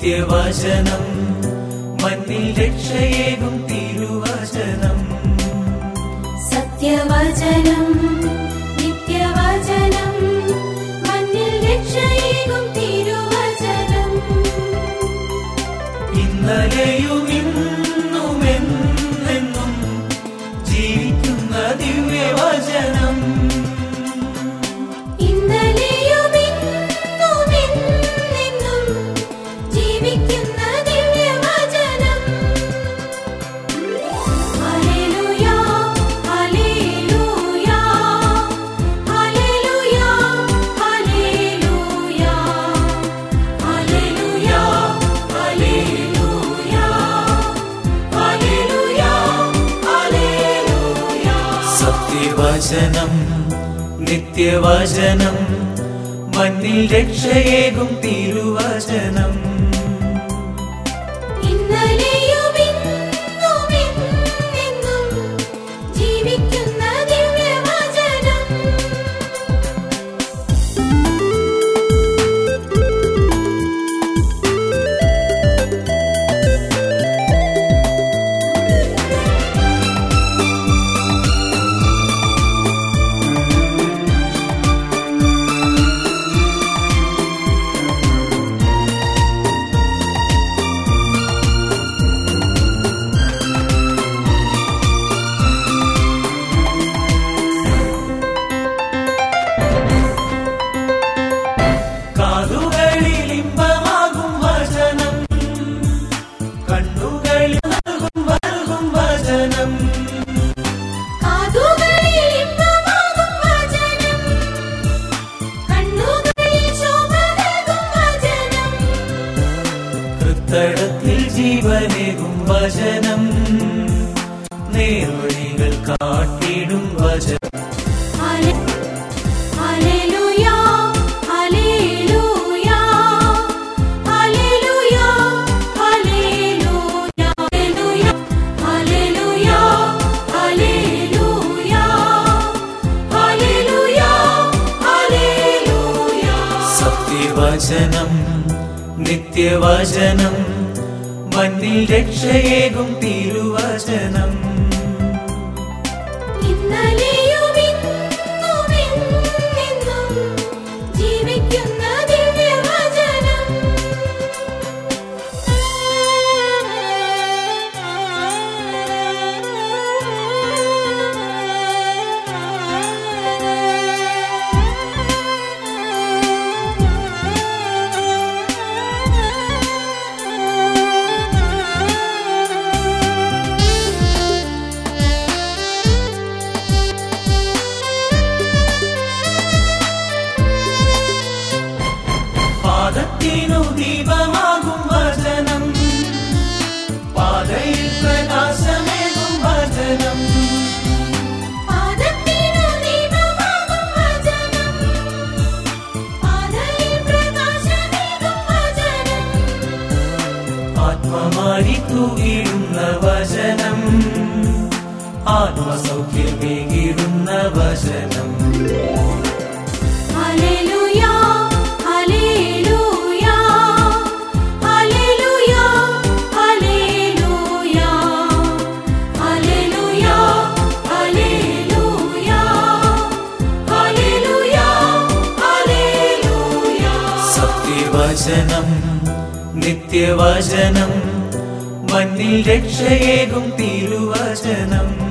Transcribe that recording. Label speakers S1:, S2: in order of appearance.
S1: നിത്യവചനം മണ്ണിൽ രക്ഷയേകും തിരുവചനം
S2: സത്യവചനം നിത്യവചനം മണ്ണിൽ രക്ഷയേകും തിരുവചനം
S1: ഇന്നലെയും ഇന്നും എന്നെന്നും ജീവിക്കുന്ന ദിവ്യവചനം
S2: ഇന്നലെയും ഇന്നും എന്നെന്നും ജീവിക്കുന്ന ദിവ്യവചനം ഹല്ലേലൂയ ഹല്ലേലൂയ ഹല്ലേലൂയ ഹല്ലേലൂയ ഹല്ലേലൂയ ഹല്ലേലൂയ ഹല്ലേലൂയ ഹല്ലേലൂയ
S1: സത്യവചനം നിത്യവചനം മണ്ണിൽ രക്ഷയേകും തിരുവചനം
S2: ഇന്നലെയും ഇന്നും എന്നെന്നും ജീവിക്കുന്ന ദിവ്യവചനം
S1: കാതുകളിൽ ഇമ്പമാകും വചനം കണ്ണുകളിൽ നൽകും നൽകും വചനം
S2: കാതുകളിൽ ഇമ്പമാകും വചനം കണ്ണുകളിൽ ശോഭ നൽകും വചനം
S1: ഹൃത്തടത്തിൽ ജീവനേകും വചനം നേർവഴികൾ കാട്ടിടും വചനം
S2: ഹല്ലേലൂയ ഹല്ലേലൂയ ഹല്ലേലൂയ ഹല്ലേലൂയ ഹല്ലേലൂയ ഹല്ലേലൂയ ഹല്ലേലൂയ ഹല്ലേലൂയ
S1: സത്യവചനം നിത്യവചനം മണ്ണിൽ രക്ഷയേകും തിരുവചനം
S2: ഇന്നലെയും ഇന്നും എന്നെന്നും ജീവിക്കുന്ന ദിവ്യവചനം
S1: പാദത്തിനു ദീപമാകും വചനം പാതയിൽ പ്രകാശമേകും വചനം
S2: പാദത്തിനു ദീപമാകും വചനം പാതയിൽ പ്രകാശമേകും വചനം
S1: ആത്മമാരി തൂകിടുന്ന വചനം ആത്മസൗഖ്യമേകിടുന്ന വചനം
S2: ഹല്ലേലൂയ ഹല്ലേലൂയ ഹല്ലേലൂയ ഹല്ലേലൂയ ഹല്ലേലൂയ ഹല്ലേലൂയ ഹല്ലേലൂയ ഹല്ലേലൂയ
S1: സത്യവചനം നിത്യവചനം മണ്ണിൽ രക്ഷയേകും തിരുവചനം